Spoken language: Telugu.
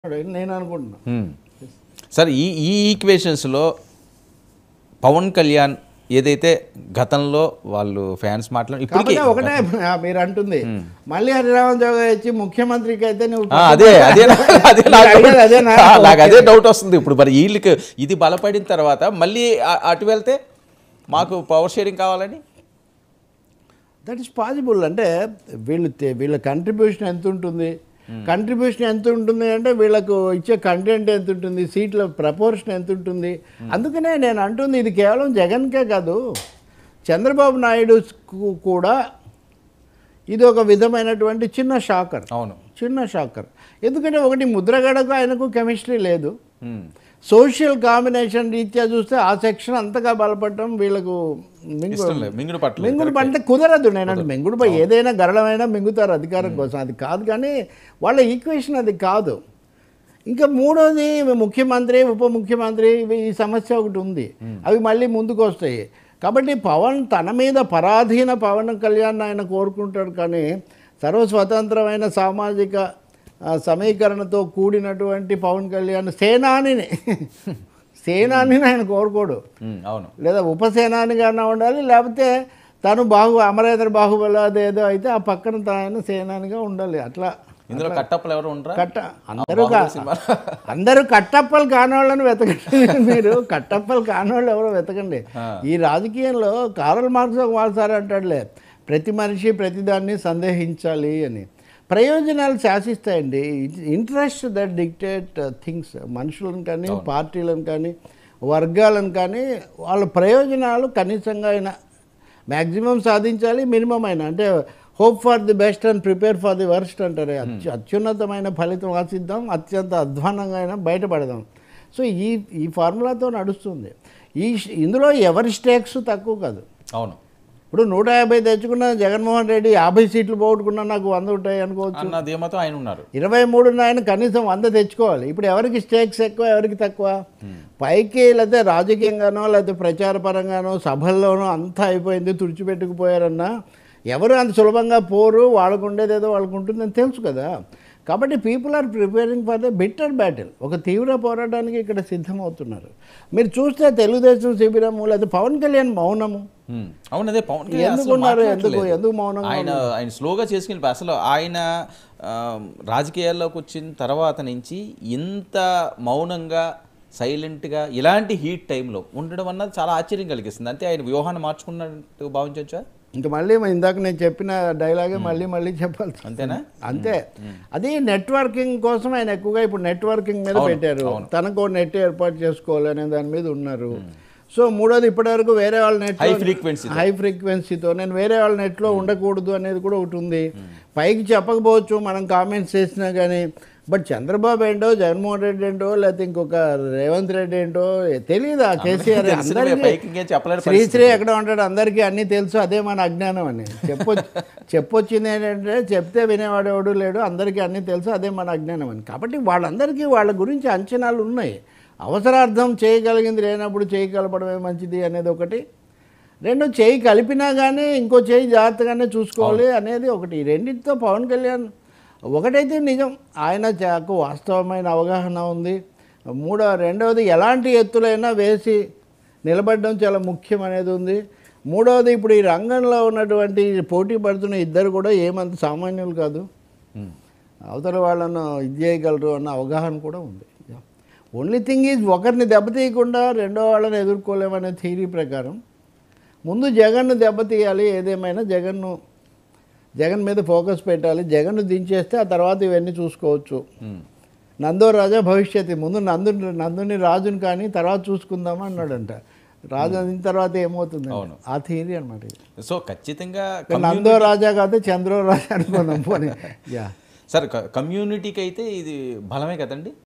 నేను అనుకుంటున్నా మ్మ్. సార్ ఈ ఈ ఈక్వేషన్స్లో పవన్ కళ్యాణ్ ఏదైతే గతంలో వాళ్ళు ఫ్యాన్స్ మాట్లాడి ఇప్పటికీ కాకపోతే ఒకటే ఆ, మీరు అంటుంది మళ్ళీ హరిరామ జోగా ఇచ్చి ముఖ్యమంత్రికి అయితే నువ్వు ఆ, అదే అదే నా- అదే నాకు మీరు అడిగేది అదేనా? ఆ, నాకు అదే డౌట్ వస్తుంది ఇప్పుడు మరి వీళ్ళకి ఇది బలపడిన తర్వాత మళ్ళీ ఆ- అటు వెళ్తే మాకు పవర్ షేరింగ్ కావాలని దట్ ఈస్ పాసిబుల్ అంటే వీళ్ళు తె- వీళ్ళ కంట్రిబ్యూషన్ ఎంత ఉంటుంది కంట్రిబ్యూషన్ ఎంత ఉంటుంది అంటే వీళ్ళకు ఇచ్చే కంటెంట్ ఎంత ఉంటుంది సీట్ల ప్రపోర్షన్ ఎంత ఉంటుంది అందుకనే నేను అంటుంది ఇది కేవలం జగన్కే కాదు చంద్రబాబు నాయుడు కూడా ఇది ఒక విధమైనటువంటి చిన్న షాకర్ అవును చిన్న షాకర్ ఎందుకంటే ఒకటి ముద్రగడకు ఆయనకు కెమిస్ట్రీ లేదు మ్మ్. సోషల్ కాంబినేషన్ రీత్యా చూస్తే ఆ సెక్షన్ అంతగా బలపడటం వీళ్ళకు మింగు ఇష్టం లేదు మింగుడు పట్ల మింగుడు పంటే కుదరదు నేనంటే మింగుడు పై ఏదైనా గరళమైనా మింగుతారు అధికారం కోసం అది కాదు కానీ వాళ్ళ ఈక్వేషన్ అది కాదు ఇంకా మూడోది ముఖ్యమంత్రి ఉప ముఖ్యమంత్రి ఇవి ఈ సమస్య ఒకటి ఉంది అవి మళ్ళీ ముందుకు వస్తాయి కాబట్టి పవన్ తన మీద పరాధీన పవన్ కళ్యాణ్ ఆయన కోరుకుంటాడు కానీ సర్వస్వతంత్రమైన సామాజిక ఆ, సమీకరణతో కూడినటువంటి పవన్ కళ్యాణ్ సేనానిని సేనానిని ఆయన కోరుకోడు మ్మ్. అవును లేదా ఉపసేనానిగానే ఉండాలి లేకపోతే తను బాహు అమరేంద్ర బాహుబలి అదేదో అయితే ఆ పక్కన తాను సేనానిగా ఉండాలి అట్లా ఇందులో కట్టప్పలు ఎవరు ఉండరా కట్ట అందరూ కా- బాహుబలి సినిమా. అందరూ కట్టప్పలు కానోళ్ళని వెతకండి మీరు కట్టప్పలు కానోళ్ళు ఎవరో వెతకండి ఈ రాజకీయంలో కారల్ మార్క్స్ ఒక వాసారి అంటాడులే ప్రతి మనిషి ప్రతిదాన్ని సందేహించాలి అని ప్రయోజనాలు శాసిస్తాయండి ఇంట్రెస్ట్ దట్ డిక్టేట్ థింగ్స్ మనుషులను కానీ పార్టీలను కానీ వర్గాలను కానీ వాళ్ళ ప్రయోజనాలు కనీసంగా అయినా మ్యాక్సిమం సాధించాలి మినిమం అయినా అంటే hope for the best and prepare for the worst అంటారు అత్యు అత్యున్నతమైన ఫలితం ఆశిద్దాం అత్యంత అధ్వానంగా అయినా బయటపడదాం సో ఈ ఈ ఫార్ములాతో నడుస్తుంది ఈ ఇందులో ఎవరి స్టేక్స్ తక్కువ కాదు అవును ఇప్పుడు నూట యాభై తెచ్చుకున్న జగన్మోహన్ రెడ్డి యాభై సీట్లు పోగొట్టుకున్నా నాకు వంద ఉంటాయి అనుకోవచ్చు అన్న ధీమతో ఆయన ఉన్నారు ఇరవై మూడు ఆయన కనీసం వంద తెచ్చుకోవాలి ఇప్పుడు ఎవరికి స్టేక్స్ ఎక్కువ ఎవరికి తక్కువ పైకి లేకపోతే రాజకీయంగానో లేకపోతే ప్రచార పరంగానో సభల్లోనో అంతా అయిపోయింది తుడిచిపెట్టుకుపోయారన్నా ఎవరు అంత సులభంగా పోరు వాళ్ళకు ఉండేది ఏదో వాళ్ళకు ఉంటుందని తెలుసు కదా కాబట్టి people are preparing for the bitter battle ఒక తీవ్ర పోరాటానికి ఇక్కడ సిద్ధమవుతున్నారు మీరు చూస్తే తెలుగుదేశం శిబిరము లేదా పవన్ కళ్యాణ్ మౌనము మ్మ్. అవును అదే పవన్ కళ్యాణ్ ఎందుకు అసలు ఉన్నారు? ఎందుకు- మాట్లాడట్లేదు. ఎందుకు మౌనంగా ఆయన ఆయన స్లోగా చేసుకెళ్ళి అసలు ఆయన ఆ, రాజకీయాల్లోకి వచ్చిన తర్వాత నుంచి ఇంత మౌనంగా సైలెంట్గా ఇలాంటి హీట్ టైంలో ఉండడం అన్నది చాలా ఆశ్చర్యం కలిగిస్తుంది అంతే ఆయన వ్యూహాన్ని మార్చుకున్నట్టు భావించవచ్చా ఇంకా మళ్ళీ మ- ఇందాక నేను చెప్పిన డైలాగే మళ్ళీ మళ్ళీ చెప్పాలి అంతేనా అంతే అది నెట్వర్కింగ్ కోసం ఆయన ఎక్కువగా ఇప్పుడు నెట్వర్కింగ్ మీద పెట్టారు తనకు నెట్ ఏర్పాటు చేసుకోవాలి అనే దాని మీద ఉన్నారు సో మూడోది ఇప్పటివరకు వేరే వాళ్ళ నెట్ హై ఫ్రీక్వెన్సీ హై ఫ్రీక్వెన్సీతో నేను వేరే వాళ్ళ నెట్లో ఉండకూడదు అనేది కూడా ఒకటి ఉంది పైకి చెప్పకపోవచ్చు మనం కామెంట్స్ చేసినా కానీ బట్ చంద్రబాబు ఏంటో జగన్మోహన్ రెడ్డి ఏంటో లేకపోతే ఇంకొక రేవంత్ రెడ్డి ఏంటో తెలియదు ఆ కేసీఆర్ తెలిసినవే, అందరికీ పైకి ఇంకేం చెప్పలేని శ్రీశ్రీ ఎక్కడ ఉంటాడు అందరికీ అన్నీ తెలుసు అదే మన అజ్ఞానం అని చెప్పొచ్చు చెప్పొచ్చింది ఏంటంటే చెప్తే వినేవాడు ఎవడు లేడు అందరికీ అన్నీ తెలుసు అదే మన అజ్ఞానం అని కాబట్టి వాళ్ళందరికీ వాళ్ళ గురించి అంచనాలు ఉన్నాయి అవసరార్థం చేయగలిగింది లేనప్పుడు చేయి కలపడమే మంచిది అనేది ఒకటి రెండు చేయి కలిపినా కానీ ఇంకో చేయి జాగ్రత్తగానే చూసుకోవాలి అనేది ఒకటి ఈ రెండింటితో పవన్ కళ్యాణ్ ఒకటైతే నిజం ఆయన చాకు వాస్తవమైన అవగాహన ఉంది మూడో రెండవది ఎలాంటి ఎత్తులైనా వేసి నిలబడడం చాలా ముఖ్యం అనేది ఉంది మూడవది ఇప్పుడు ఈ రంగంలో ఉన్నటువంటి పోటీ పడుతున్న ఇద్దరు కూడా ఏమంత సామాన్యులు కాదు మ్మ్. అవతల వాళ్ళను ఇది చేయగలరు అన్న అవగాహన కూడా ఉంది ఓన్లీ థింగ్ ఈజ్ ఒకరిని దెబ్బతీయకుండా రెండో వాళ్ళని ఎదుర్కోలేమనే థీరీ ప్రకారం ముందు జగన్ను దెబ్బతీయాలి ఏదేమైనా జగన్ను జగన్ మీద ఫోకస్ పెట్టాలి జగన్ను దించేస్తే ఆ తర్వాత ఇవన్నీ చూసుకోవచ్చు మ్మ్. నందో రాజా భవిష్యత్తు ముందు నందు నందుని రాజుని కానీ తర్వాత చూసుకుందామా అన్నాడంట రాజు అయిన తర్వాత ఏమవుతుంది అవును. ఆ థీరీ అనమాట సో ఖచ్చితంగా నందో రాజా కాదు చంద్రో రాజా అనుకుందాం పోనీ యా సార్ కమ్యూనిటీకి అయితే ఇది బలమే కదండి